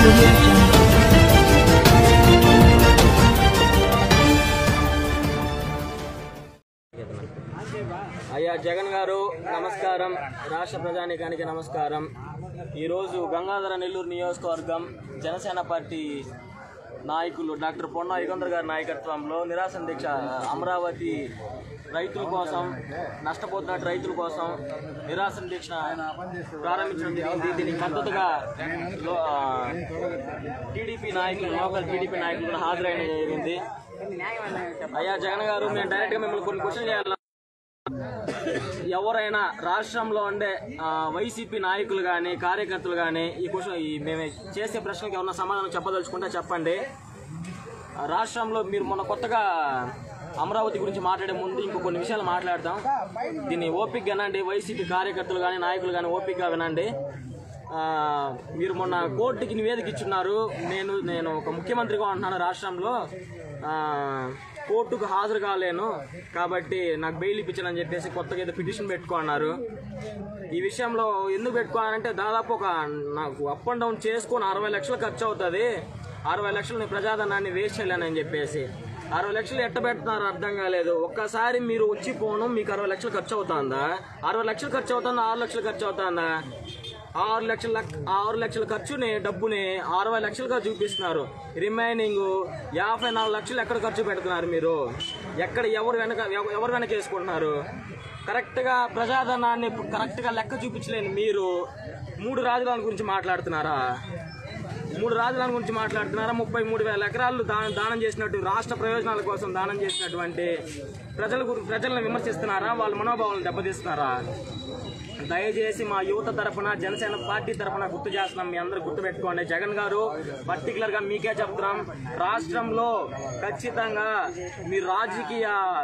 audio jungle. అయ్యా జగన్ గారు నమస్కారం రాష్ట్ర ప్రజానీకానికి నమస్కారం ఈరోజు గంగాధర నెల్లూరు నియోజకవర్గం జనసేన పార్టీ నాయకులు డాక్టర్ పొన్న యుగంధర్ గారి నాయకత్వంలో నిరాశన దీక్ష అమరావతి రైతుల కోసం నష్టపోతున్న రైతుల కోసం నిరాశన దీక్ష ప్రారంభించడం జరిగింది దీనికి మద్దతుగా లో- ఆ, టీడీపీ నాయకులు లోకల్ టీడీపీ నాయకులు కూడా హాజరైన జరిగింది అయ్యా జగన్ గారు మేము డైరెక్ట్గా మిమ్మల్ని కొన్ని క్వశ్చన్ చేయాలి ఎవరైనా రాష్ట్రంలో ఉండే ఆ, వైసీపీ నాయకులు కానీ కార్యకర్తలు కానీ ఈ క్వశ్చన్ ఈ మేము చేసే ప్రశ్నకి ఏమన్నా సమాధానం చెప్పదలుచుకుంటే చెప్పండి ఆ, రాష్ట్రంలో మీరు మొన్న కొత్తగా అమరావతి గురించి మాట్లాడే ముందు ఇంకో కొన్ని విషయాలు మాట్లాడతాం దీన్ని ఓపిక వినండి వైసీపీ కార్యకర్తలు కానీ నాయకులు కానీ ఓపికగా వినండి ఆ, మీరు మొన్న కోర్టుకి నివేదిక ఇచ్చున్నారు నేను నేను ఒక ముఖ్యమంత్రిగా ఉంటున్నాను రాష్ట్రంలో ఆ, కోర్టుకు హాజరు కాలేను కాబట్టి నాకు బెయిల్ ఇప్పించాలని చెప్పేసి కొత్తగా ఏదో పిటిషన్ పెట్టుకున్నారు ఈ విషయంలో ఎందుకు పెట్టుకున్నానంటే దాదాపు ఒక నాకు అప్ అండ్ డౌన్ చేసుకొని అరవై లక్షలు ఖర్చు అవుతుంది అరవై లక్షలు నేను ప్రజాధనాన్ని వేస్ట్ చేయలేనని చెప్పేసి అరవై లక్షలు ఎట్ట పెడుతున్నారు అర్థం కాలేదు ఒక్కసారి మీరు వచ్చి పోను మీకు అరవై లక్షలు ఖర్చు అవుతుందా అరవై లక్షలు ఖర్చు అవుతుందా ఆరు లక్షలు ఖర్చు అవుతుందా ఆరు లక్షల ఆరు లక్షల ఖర్చుని డబ్బుని అరవై లక్షలుగా చూపిస్తున్నారు రిమైనింగ్ యాభై నాలుగు లక్షలు ఎక్కడ ఖర్చు పెడుతున్నారు మీరు ఎక్కడ ఎవరు వెనక ఎవ- ఎవరు వెనక వేసుకుంటున్నారు కరెక్ట్గా ప్రజాధనాన్ని కరెక్ట్గా లెక్క చూపించలేని మీరు మూడు రాజధానుల గురించి మాట్లాడుతున్నారా మూడు రాజధానుల గురించి మాట్లాడుతున్నారా ముప్పై మూడు వేల ఎకరాలు దా- దానం చేసినట్టు రాష్ట్ర ప్రయోజనాల కోసం దానం చేసినటువంటి ప్రజల గురి ప్రజలను విమర్శిస్తున్నారా వాళ్ళ మనోభావాలను దెబ్బతీస్తున్నారా దయచేసి మా యువత తరఫున జనసేన పార్టీ తరఫున గుర్తు చేస్తున్నాం మీ అందరూ గుర్తు పెట్టుకోండి జగన్ గారు పర్టికులర్ గా మీకే చెప్తున్నాం రాష్ట్రంలో ఖచ్చితంగా మీ రాజకీయ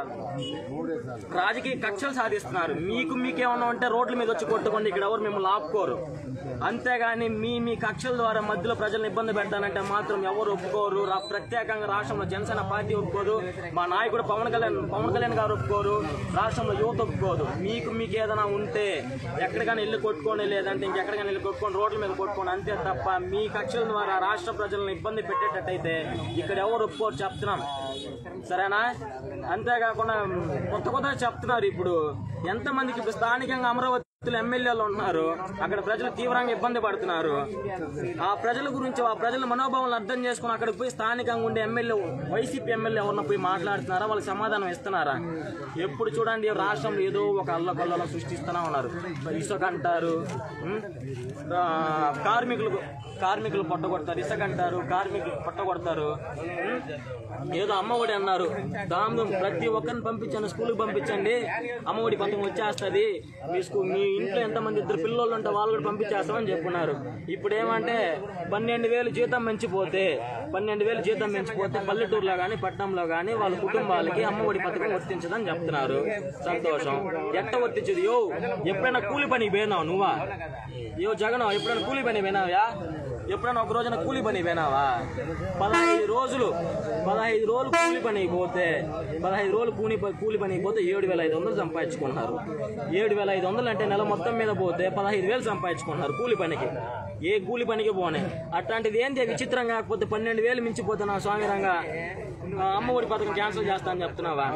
రాజకీయ కక్షలు సాధిస్తున్నారు మీకు మీకేమన్నా ఉంటే రోడ్ల మీద వచ్చి కొట్టుకోండి ఇక్కడ ఎవరు మిమ్మల్ని ఆపుకోరు అంతేగాని మీ మీ కక్షల ద్వారా మధ్యలో ప్రజలను ఇబ్బంది పెడతానంటే మాత్రం ఎవరు ఒప్పుకోరు రా- ప్రత్యేకంగా రాష్ట్రంలో జనసేన పార్టీ ఒప్పుకోదు మా నాయకుడు పవన్ కళ్యాణ్ పవన్ కళ్యాణ్ గారు ఒప్పుకోరు రాష్ట్రంలో యువత ఒప్పుకోదు మీకు మీకు ఏదైనా ఉంటే ఎక్కడికైనా ఇల్లు కొట్టుకోండి లేదంటే ఇంకెక్కడికైనా ఇల్లు కొట్టుకొని రోడ్ల మీద కొట్టుకోండి అంతే తప్ప మీ కక్షల ద్వారా రాష్ట్ర ప్రజలను ఇబ్బంది పెట్టేటట్టయితే ఇక్కడ ఎవరు ఒప్పుకోరు చెప్తున్నాం సరేనా అంతేకాకుండా కొత్త కొత్త చెప్తున్నారు ఇప్పుడు ఎంతమందికి ఇప్పుడు స్థానికంగా అమరావతి ఎమ్మెల్యేలు ఉన్నారు అక్కడ ప్రజలు తీవ్రంగా ఇబ్బంది పడుతున్నారు ఆ ప్రజల గురించి ఆ ప్రజల మనోభావాలను అర్థం చేసుకుని అక్కడికి పోయి స్థానికంగా ఉండే ఎమ్మెల్యే వైసీపీ ఎమ్మెల్యే ఎవరన్నా పోయి మాట్లాడుతున్నారా వాళ్ళకి సమాధానం ఇస్తున్నారా ఎప్పుడు చూడండి రాష్ట్రంలో ఏదో ఒక అల్లకల్లలో సృష్టిస్తూనే ఉన్నారు ఇసుక అంటారు ఉం? ఆ, కార్మికులు కార్మికులు పొట్టగొడతారు ఇసుక అంటారు కార్మికులు పొట్టగొడతారు ఉం? ఏదో అమ్మఒడి అన్నారు దాని ప్రతి ఒక్కరిని పంపించండి స్కూల్కి పంపించండి అమ్మఒడి పథకం వచ్చేస్తుంది మీ స్కూల్ మీ ఇంట్లో ఎంతమంది ఇద్దరు పిల్లలు ఉంటే వాళ్ళు కూడా పంపించేస్తామని చెప్పున్నారు ఇప్పుడు ఏమంటే పన్నెండు వేలు జీతం పెంచిపోతే పన్నెండు వేలు జీతం పెంచిపోతే పల్లెటూరులో కానీ పట్టణంలో కానీ వాళ్ళ కుటుంబాలకి అమ్మఒడి పథకం వర్తించదని చెప్తున్నారు సంతోషం ఎట్ట వర్తించదు యో ఎప్పుడైనా కూలి పనికి పోయినావు నువ్వా యో జగన్ ఎప్పుడైనా కూలి పని పోయినావా ఎప్పుడైనా ఒక రోజున కూలి పని పోయినావా పదహైదు రోజులు పదహైదు రోజులు కూలి పనికి పోతే పదహైదు రోజులు కూలి ప- కూలి పనికి పోతే ఏడు వేల ఐదు వందలు సంపాదించుకుంటున్నారు ఏడు వేల ఐదు వందలు అంటే నెల మొత్తం మీద పోతే పదహైదు వేలు సంపాదించుకుంటున్నారు కూలి పనికి ఏ కూలి పనికి పోనే అట్లాంటిది ఏంటి విచిత్రం కాకపోతే పన్నెండు వేలు మించిపోతే నా స్వామి రంగా ఆ, అమ్మఒడి పథకం క్యాన్సిల్ చేస్తా అని చెప్తున్నావా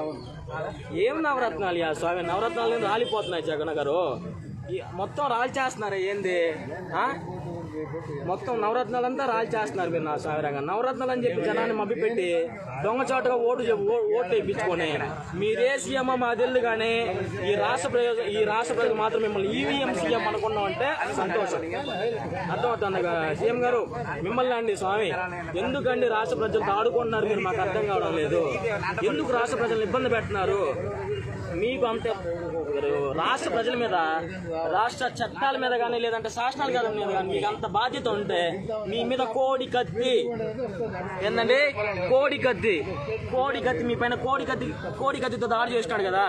ఏం నవరత్నాలు యా స్వామి నవరత్నాలు ఏం రాలిపోతున్నాయి జగన్ గారు ఈ మొత్తం రాల్చేస్తున్నారా ఏంది ఆ? మొత్తం నవరత్నాలంతా రాల్చేస్తున్నారు మీరు నా సాగరంగా నవరత్నాలు అని చెప్పి జనాన్ని మభ్యపెట్టి దొంగచాటుగా ఓటు చెప్- ఓ- ఓట్లు వేయించుకొని మీరే సీఎం మా తెలుగు కానీ ఈ రాష్ట్ర ప్రయోజనం ఈ రాష్ట్ర ప్రజలు మాత్రం మిమ్మల్ని ఈవీఎం సీఎం అనుకున్నాం అంటే సంతోషం అర్థమవుతుంది కదా సీఎం గారు మిమ్మల్ని అండి స్వామి ఎందుకండి రాష్ట్ర ప్రజలతో ఆడుకుంటున్నారు మీరు మాకు అర్థం కావడం లేదు ఎందుకు రాష్ట్ర ప్రజలను ఇబ్బంది పెడుతున్నారు మీకు అంత రాష్ట్ర ప్రజల మీద రాష్ట్ర చట్టాల మీద కానీ లేదంటే శాసనాల గారి మీద కానీ మీకు అంత బాధ్యత ఉంటే మీ మీద కోడి కత్తి ఏంటండి కోడి కత్తి కోడి కత్తి మీ పైన కోడి కత్తి కోడి కత్తితో దాడి చేసినాడు కదా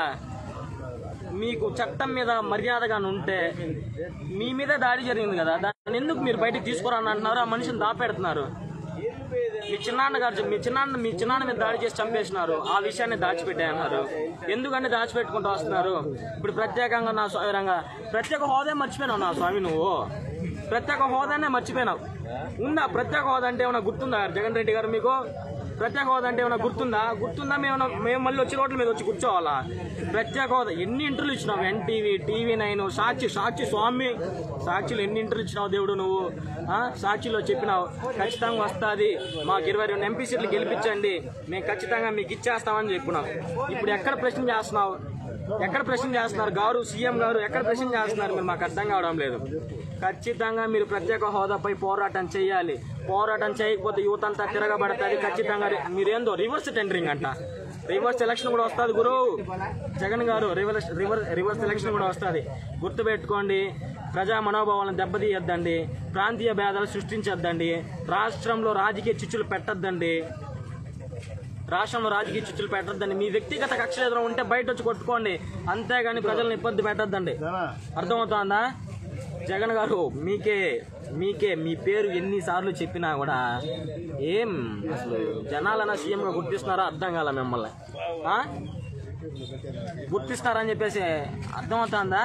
మీకు చట్టం మీద మర్యాదగా ఉంటే మీ మీద దాడి జరిగింది కదా దాన్ని ఎందుకు మీరు బయటకు తీసుకురాని అంటున్నారు ఆ మనిషిని దాపెడుతున్నారు మీ చిన్నాన్న గారు మీ చిన్నాన్న మీ చిన్నాన్న మీద దాడి చేసి చంపేసినారు ఆ విషయాన్ని దాచిపెట్టాయన్నారు ఎందుకంటే దాచిపెట్టుకుంటూ వస్తున్నారు ఇప్పుడు ప్రత్యేకంగా నా స్వామిరంగా ప్రత్యేక హోదా మర్చిపోయినావు నా స్వామి నువ్వు ప్రత్యేక హోదానే మర్చిపోయినావు ఉందా ప్రత్యేక హోదా అంటే ఏమైనా గుర్తుందా జగన్ రెడ్డి గారు మీకు ప్రత్యేక హోదా అంటే ఏమైనా గుర్తుందా గుర్తుందా మేము మేము మళ్ళీ వచ్చి రోడ్ల మీద వచ్చి కూర్చోవాలా ప్రత్యేక హోదా ఎన్ని ఇంటర్వ్యూలు ఇచ్చినావు NTV TV nine Sakshi Sakshi స్వామి సాక్షిలో ఎన్ని ఇంటర్వ్యూలు ఇచ్చినావు దేవుడు నువ్వు ఆ? సాక్షిలో చెప్పినావు ఖచ్చితంగా వస్తుంది మాకు ఇరవై రెండు ఎంపీ సీట్లు గెలిపించండి మేము ఖచ్చితంగా మీకు ఇచ్చేస్తామని చెప్పినాం ఇప్పుడు ఎక్కడ ప్రశ్న చేస్తున్నావు ఎక్కడ ప్రశ్న చేస్తున్నారు గారు సీఎం గారు ఎక్కడ ప్రశ్న చేస్తున్నారు మీరు మాకు అర్థం కావడం లేదు ఖచ్చితంగా మీరు ప్రత్యేక హోదాపై పోరాటం చేయాలి పోరాటం చేయకపోతే యువత అంతా తిరగబడుతుంది ఖచ్చితంగా రి- మీరేందో రివర్స్ టెండరింగ్ అంట రివర్స్ ఎలక్షన్ కూడా వస్తుంది గురు జగన్ గారు రివర్స్ రివర్స్ రివర్స్ ఎలక్షన్ కూడా వస్తుంది గుర్తుపెట్టుకోండి ప్రజా మనోభావాలను దెబ్బతీయొద్దండి ప్రాంతీయ భేదాలు సృష్టించొద్దండి రాష్ట్రంలో రాజకీయ చిచ్చులు పెట్టొద్దండి రాష్ట్రంలో రాజకీయ చిచ్చులు పెట్టొద్దండి మీ వ్యక్తిగత కక్ష ఏదైనా ఉంటే బయట వచ్చి కొట్టుకోండి అంతేగాని ప్రజలను ఇబ్బంది పెట్టొద్దండి అర్థమవుతోందా జగన్ గారు మీకే మీకే మీ పేరు ఎన్నిసార్లు చెప్పినా కూడా ఏం అసలు జనాలన్నా సీఎంగా గుర్తిస్తున్నారా అర్థం కాల మిమ్మల్ని ఆ? గుర్తిస్తున్నారని చెప్పేసి అర్థమవుతుందా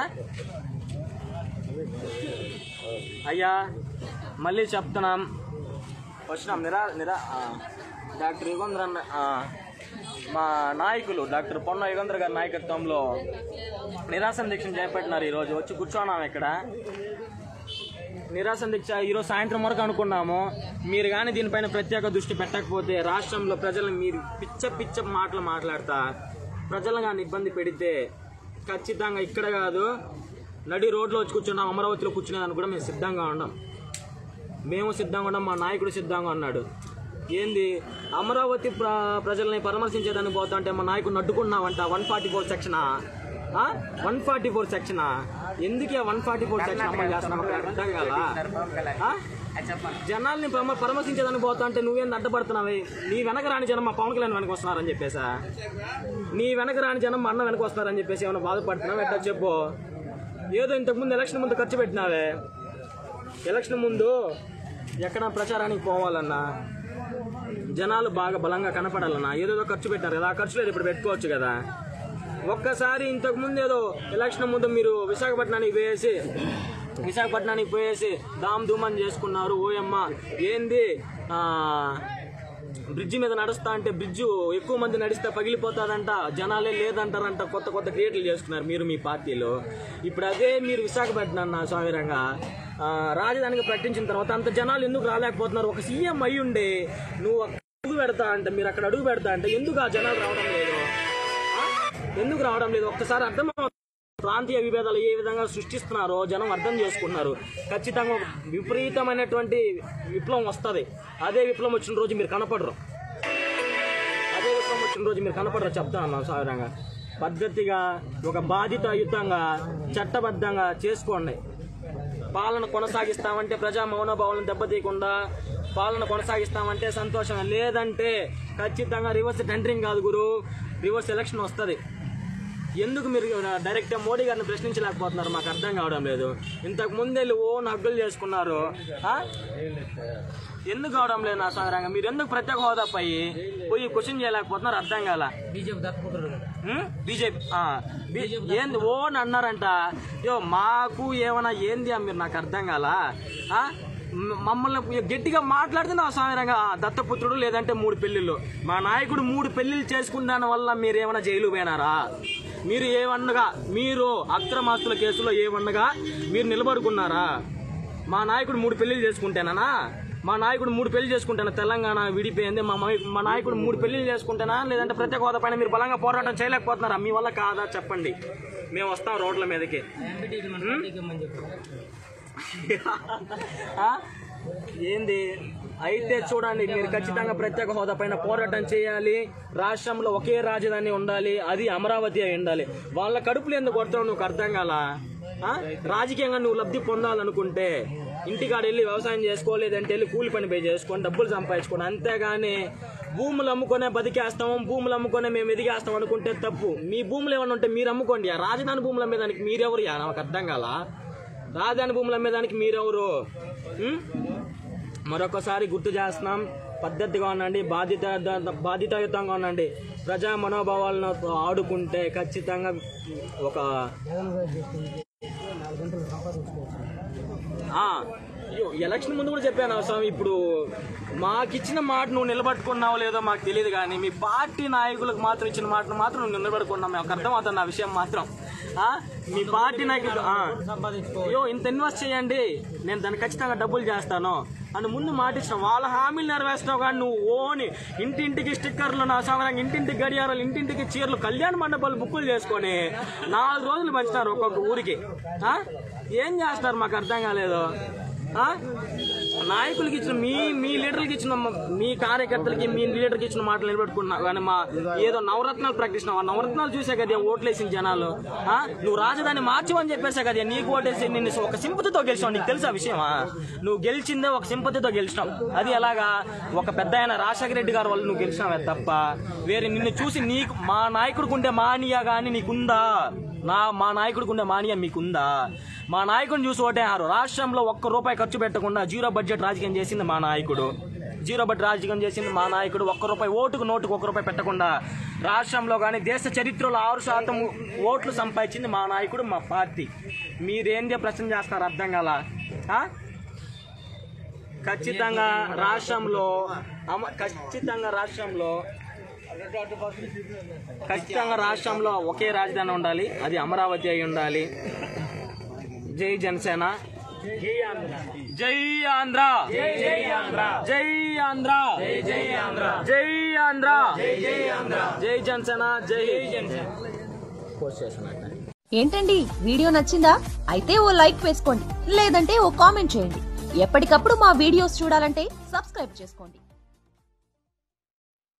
అయ్యా మళ్ళీ చెప్తున్నాం వచ్చినాం నిరా నిరా ఆ, డాక్టర్ యుగంధర్ అన్న ఆ, మా నాయకులు డాక్టర్ పొన్న యుగంధర్ గారి నాయకత్వంలో నిరాశన దీక్ష చేపట్టినారు ఈరోజు వచ్చి కూర్చోన్నాం ఇక్కడ నిరాశన దీక్ష ఈరోజు సాయంత్రం వరకు అనుకున్నాము మీరు కానీ దీనిపైన ప్రత్యేక దృష్టి పెట్టకపోతే రాష్ట్రంలో ప్రజలు మీరు పిచ్చ పిచ్చ మాటలు మాట్లాడతా ప్రజలను కానీ ఇబ్బంది పెడితే ఖచ్చితంగా ఇక్కడ కాదు నడి రోడ్లో వచ్చి కూర్చున్నాం అమరావతిలో కూర్చునేదానికి కూడా మేము సిద్ధంగా ఉన్నాం మేము సిద్ధంగా ఉన్నాం మా నాయకుడు సిద్ధంగా ఉన్నాడు ఏంది అమరావతి ప్ర ప్రజల్ని పరామర్శించేదానికి పోతా అంటే మా నాయకుడిని అడ్డుకున్నావంట వన్ ఫార్టీ ఫోర్ సెక్షనా వన్ ఫార్టీ ఫోర్ సెక్షనా ఎందుకే వన్ ఫార్టీ ఫోర్ సెక్షన్ అమలు చేస్తున్నాం మాకు అర్థం కాలా ఆ? జనాల్ని పరమ- పరామర్శించేదానికి పోతా అంటే నువ్వేం అడ్డపడుతున్నావే నీ వెనక రాని జనం మా పవన్ కళ్యాణ్ వెనక వస్తున్నారని చెప్పేసా నీ వెనక రాని జనం మా అన్న వెనక వస్తున్నారని చెప్పేసి ఏమైనా బాధపడుతున్నావు ఎట్లా చెప్పు ఏదో ఇంతకుముందు ఎలక్షన్ ముందు ఖర్చు పెట్టినావే ఎలక్షన్ ముందు ఎక్కడ ప్రచారానికి పోవాలన్నా జనాలు బాగా బలంగా కనపడాలన్నా ఏదేదో ఖర్చు పెట్టారు కదా ఆ ఖర్చు లేదు ఇప్పుడు పెట్టుకోవచ్చు కదా ఒక్కసారి ఇంతకు ముందు ఏదో ఎలక్షన్ ముందు మీరు విశాఖపట్నానికి పోయేసి విశాఖపట్నానికి పోయేసి దామ్ ధూమని చేసుకున్నారు ఓయమ్మ ఏంది ఆ, బ్రిడ్జి మీద నడుస్తా అంటే బ్రిడ్జ్ ఎక్కువ మంది నడిస్తే పగిలిపోతాదంట జనాలే లేదంటారంట కొత్త కొత్త క్రియేట్లు చేసుకున్నారు మీరు మీ పార్టీలో ఇప్పుడు అదే మీరు విశాఖపట్నం నా స్వామిరంగా ఆ, రాజధానిగా ప్రకటించిన తర్వాత అంత జనాలు ఎందుకు రాలేకపోతున్నారు ఒక సీఎం అయి ఉండి నువ్వు అక్కడ అడుగు పెడతా అంటే మీరు అక్కడ అడుగు పెడతా అంటే ఎందుకు ఆ జనాలు రావడం లేదు ఆ? ఎందుకు రావడం లేదు ఒక్కసారి అర్థం ప్రాంతీయ విభేదాలు ఏ విధంగా సృష్టిస్తున్నారో జనం అర్థం చేసుకుంటున్నారు ఖచ్చితంగా ఒక విపరీతమైనటువంటి విప్లవం వస్తుంది అదే విప్లవం వచ్చిన రోజు మీరు కనపడరు అదే విప్లవం వచ్చిన రోజు మీరు కనపడరు చెప్తా అన్నాం సాధారణంగా పద్ధతిగా ఒక బాధితయుతంగా చట్టబద్ధంగా చేసుకోండి పాలన కొనసాగిస్తామంటే ప్రజా మౌనభావాలను దెబ్బతీయకుండా పాలన కొనసాగిస్తామంటే సంతోషం లేదంటే ఖచ్చితంగా రివర్స్ టెండరింగ్ కాదు గురు రివర్స్ ఎలక్షన్ వస్తుంది ఎందుకు మీరు డైరెక్ట్ మోడీ గారిని ప్రశ్నించలేకపోతున్నారు మాకు అర్థం కావడం లేదు ఇంతకు ముందే ఓ హక్కులు చేసుకున్నారు ఆ? ఎందుకు కావడం లేదు నా సాగరంగా మీరు ఎందుకు ప్రత్యేక హోదా పోయి పోయి క్వశ్చన్ చేయలేకపోతున్నారు అర్థం కాల బీజేపీ దత్తపుత్రుడు ఉం? బీజేపీ ఆ, బీ- ఏంది ఓ అని అన్నారంట యో మాకు ఏమన్నా ఏంది అని మీరు నాకు అర్థం కాల ఆ? మ- మమ్మల్ని గట్టిగా మాట్లాడితే నా సాధారణంగా దత్తపుత్రుడు లేదంటే మూడు పెళ్లిళ్ళు మా నాయకుడు మూడు పెళ్లిళ్ళు చేసుకున్న దాని వల్ల మీరు ఏమైనా జైలు పోయినారా మీరు ఏమన్నగా మీరు అక్రమాస్తుల కేసులో ఏమన్నగా మీరు నిలబడుకున్నారా మా నాయకుడు మూడు పెళ్లిళ్ళు చేసుకుంటేనా మా నాయకుడు మూడు పెళ్లి చేసుకుంటానా తెలంగాణ విడిపోయింది మా మై- మా నాయకుడు మూడు పెళ్లిళ్ళు చేసుకుంటానా లేదంటే ప్రత్యేక హోదా పైన మీరు బలంగా పోరాటం చేయలేకపోతున్నారా మీ వల్ల కాదా చెప్పండి మేము వస్తాం రోడ్ల మీదకి ఎంపీటీకి మన పార్టీకి ఇమ్మని చెప్పు ఆ? ఏంది అయితే చూడండి మీరు ఖచ్చితంగా ప్రత్యేక హోదా పైన పోరాటం చేయాలి రాష్ట్రంలో ఒకే రాజధాని ఉండాలి అది అమరావతి అయి ఉండాలి వాళ్ళ కడుపులు ఎందుకు కొడతావు నువ్వు అర్థం కాల ఆ? రాజకీయంగా నువ్వు లబ్ధి పొందాలనుకుంటే ఇంటికాడ వెళ్ళి వ్యవసాయం చేసుకోలేదంటే వెళ్ళి కూలి పని పే చేసుకొని డబ్బులు సంపాదించుకోండి అంతేగాని భూములు అమ్ముకొనే బతికేస్తాము భూములు అమ్ముకొనే మేము ఎదిగేస్తాం అనుకుంటే తప్పు మీ భూములు ఏమైనా ఉంటే మీరు అమ్ముకోండి ఆ రాజధాని భూములు అమ్మేదానికి మీరెవరు యా? నాకు అర్థం కాలా రాజధాని భూములు అమ్మేదానికి మీరెవరు ఉం? మరొకసారి గుర్తు చేస్తున్నాం పద్ధతిగా ఉండండి బాధ్యత బాధ్యతాయుతంగా ఉండండి ప్రజా మనోభావాలను ఆడుకుంటే ఖచ్చితంగా ఒక జగన్ గారు చెప్పింది నాలుగు గంటలు సంపాదించుకోవచ్చు ఆ, అయ్యో, ఎలక్షన్ ముందు కూడా చెప్పాను స్వామి ఇప్పుడు మాకిచ్చిన మాట నువ్వు నిలబట్టుకున్నావో లేదో మాకు తెలియదు కానీ మీ పార్టీ నాయకులకు మాత్రం ఇచ్చిన మాటను మాత్రం నువ్వు నిలబడుకున్నావు మాకు అర్థమవుతుంది ఆ విషయం మాత్రం ఆ? మీ పార్టీ నాయకులు ఆ. సంపాదించుకో అయ్యో ఇంత ఇన్వెస్ట్ చేయండి నేను దాన్ని ఖచ్చితంగా డబ్బులు చేస్తాను అని ముందు మాట ఇచ్చిన వాళ్ళ హామీలు నెరవేర్చినావు కానీ నువ్వు ఓని ఇంటింటికి స్టిక్కర్లు నా సంవత్సరం ఇంటింటికి గడియారాలు ఇంటింటికి చీరలు కళ్యాణ మండపాలు బుక్కులు చేసుకొని నాలుగు రోజులు పంచినారు ఒక్కొక్క ఊరికి ఆ? ఏం చేస్తున్నారు మాకు అర్థం కాలేదు ఆ? నాయకులకి ఇచ్చిన మీ మీ లీడర్లకి ఇచ్చిన మీ కార్యకర్తలకి మీ లీడర్కి ఇచ్చిన మాటలు నిలబెట్టుకున్నా కానీ మా ఏదో నవరత్నాలు ప్రకటిస్తున్నావు ఆ నవరత్నాలు చూసే కదా ఓట్లేసిన జనాలు ఆ? నువ్వు రాజధాని మార్చమని చెప్పేసా కదా నీకు ఓటేసి నిన్ను ఒక సింపతితో గెలిచావు నీకు తెలుసా విషయమా నువ్వు గెలిచిందే ఒక సింపతితో గెలిచినావు అది ఎలాగా ఒక పెద్ద ఆయన రాజశేఖర రెడ్డి గారు వాళ్ళు నువ్వు గెలిచినావే తప్ప వేరే నిన్ను చూసి నీకు మా నాయకుడికి ఉండే మానియా కానీ నీకుందా నా మా నాయకుడికి ఉండే మానియం మీకుందా మా నాయకుడిని చూసి ఓటేహారు రాష్ట్రంలో ఒక్క రూపాయి ఖర్చు పెట్టకుండా జీరో బడ్జెట్ రాజకీయం చేసింది మా నాయకుడు జీరో బడ్జెట్ రాజకీయం చేసింది మా నాయకుడు ఒక్క రూపాయి ఓటుకు నోటుకు ఒక్క రూపాయి పెట్టకుండా రాష్ట్రంలో కానీ దేశ చరిత్రలో ఆరు శాతం ఓట్లు సంపాదించింది మా నాయకుడు మా పార్టీ మీరేందే ప్రశ్న చేస్తున్నారు అర్థం కాల ఆ? ఖచ్చితంగా రాష్ట్రంలో అమ- ఖచ్చితంగా రాష్ట్రంలో ఖచ్చితంగా రాష్ట్రంలో ఒకే రాజధాని ఉండాలి అది అమరావతి అయి ఉండాలి జై జనసేన జై ఆంధ్ర జై జై ఆంధ్ర జై ఆంధ్ర జై ఆంధ్ర జై ఆంధ్ర జై ఆంధ్ర జై జనసేన జై జనసేన పోస్ట్ చేస్తున్నట్టు ఏంటండి వీడియో నచ్చిందా అయితే ఓ లైక్ వేసుకోండి లేదంటే ఓ కామెంట్ చేయండి ఎప్పటికప్పుడు మా వీడియోస్ చూడాలంటే సబ్స్క్రైబ్ చేసుకోండి